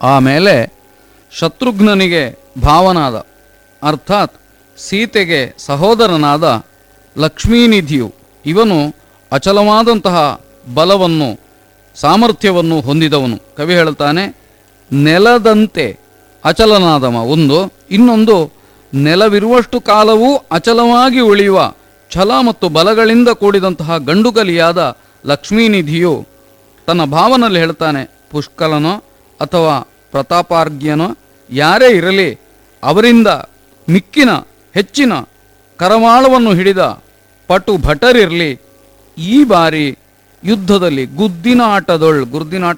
ಆಮೇಲೆ ಶತ್ರುಘ್ನನಿಗೆ ಭಾವನಾದ ಅರ್ಥಾತ್ ಸೀತೆಗೆ ಸಹೋದರನಾದ ಲಕ್ಷ್ಮೀನಿಧಿಯು ಇವನು ಅಚಲವಾದಂತಹ ಬಲವನ್ನು ಸಾಮರ್ಥ್ಯವನ್ನು ಹೊಂದಿದವನು ಕವಿ ಹೇಳುತ್ತಾನೆ ನೆಲದಂತೆ ಅಚಲನಾದವ ಒಂದು ಇನ್ನೊಂದು ನೆಲವಿರುವಷ್ಟು ಕಾಲವೂ ಅಚಲವಾಗಿ ಉಳಿಯುವ ಛಲ ಮತ್ತು ಬಲಗಳಿಂದ ಕೂಡಿದಂತಹ ಗಂಡುಗಲಿಯಾದ ಲಕ್ಷ್ಮೀನಿಧಿಯು ತನ್ನ ಭಾವನಲ್ಲಿ ಹೇಳ್ತಾನೆ ಪುಷ್ಕಲನೋ ಅಥವಾ ಪ್ರತಾಪಾರ್ಘ್ಯನೋ ಯಾರೇ ಇರಲಿ ಅವರಿಂದ ಮಿಕ್ಕಿನ ಹೆಚ್ಚಿನ ಕರವಾಳವನ್ನು ಹಿಡಿದ ಪಟು ಭಟರಿರಲಿ ಈ ಬಾರಿ ಯುದ್ಧದಲ್ಲಿ ಗುದ್ದಿನ ಆಟದೊಳ್ ಗುರ್ದಿನ ಆಟ